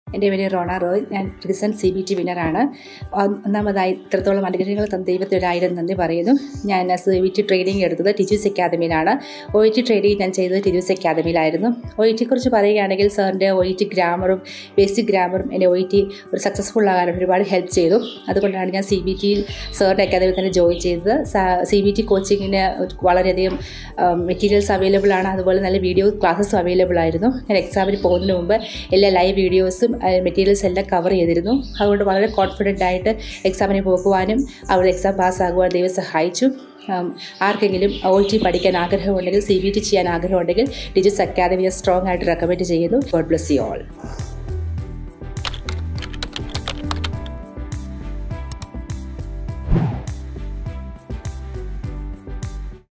എൻ്റെ പേര് റോണ റോയ് ഞാൻ റീസെൻറ്റ് സി ബി ടി വിന്നറാണ് ഒന്നാമതായി ഇത്രത്തോളം അനുഗ്രഹങ്ങൾ തന്ന ദൈവത്തെ ഒരായിരം നന്ദി പറയുന്നു ഞാൻ സി ബി ടി ട്രെയിനിങ് എടുത്തത് ടിജൂസ് അക്കാദമിയിലാണ് ഒ ഇ ടി ട്രെയിനിങ് ഞാൻ ചെയ്തത് ടിജൂസ് അക്കാദമിയിലായിരുന്നു ഒ ഇ ടിയെക്കുറിച്ച് പറയുകയാണെങ്കിൽ സാറിൻ്റെ ഒ ഇ ടി ഗ്രാമറും ബേസിക് ഗ്രാമറും എൻ്റെ ഒ ഇ ടി ഒരു സക്സസ്ഫുൾ ആകാൻ ഒരുപാട് ഹെൽപ്പ് ചെയ്തു അതുകൊണ്ടാണ് ഞാൻ സി ബി ടി സാറിൻ്റെ അക്കാദമിയിൽ തന്നെ ജോയിൻ ചെയ്തത് സി ബി ടി കോച്ചിങ്ങിന് വളരെയധികം മെറ്റീരിയൽസ് അവൈലബിൾ ആണ് അതുപോലെ നല്ല വീഡിയോ ക്ലാസ്സസ് അവൈലബിൾ ആയിരുന്നു ഞാൻ എക്സാമിന് പോകുന്നതിന് മുമ്പ് എല്ലാ ലൈവ് വീഡിയോസും മെറ്റീരിയൽസ് എല്ലാം കവർ ചെയ്തിരുന്നു അതുകൊണ്ട് വളരെ കോൺഫിഡൻ്റ് ആയിട്ട് എക്സാമിന് പോകുവാനും അവിടെ എക്സാം പാസ്സാകുവാൻ ദൈവം സഹായിച്ചു ആർക്കെങ്കിലും ഒ ടി പഠിക്കാൻ ആഗ്രഹമുണ്ടെങ്കിൽ സി ബി ടി ചെയ്യാൻ ആഗ്രഹമുണ്ടെങ്കിൽ ഡിജിറ്റ്സ് അക്കാദമിയെ സ്ട്രോങ് ആയിട്ട് റെക്കമെൻഡ് ചെയ്യുന്നു ഗോഡ് ബ്ലസ് യു ഓൾ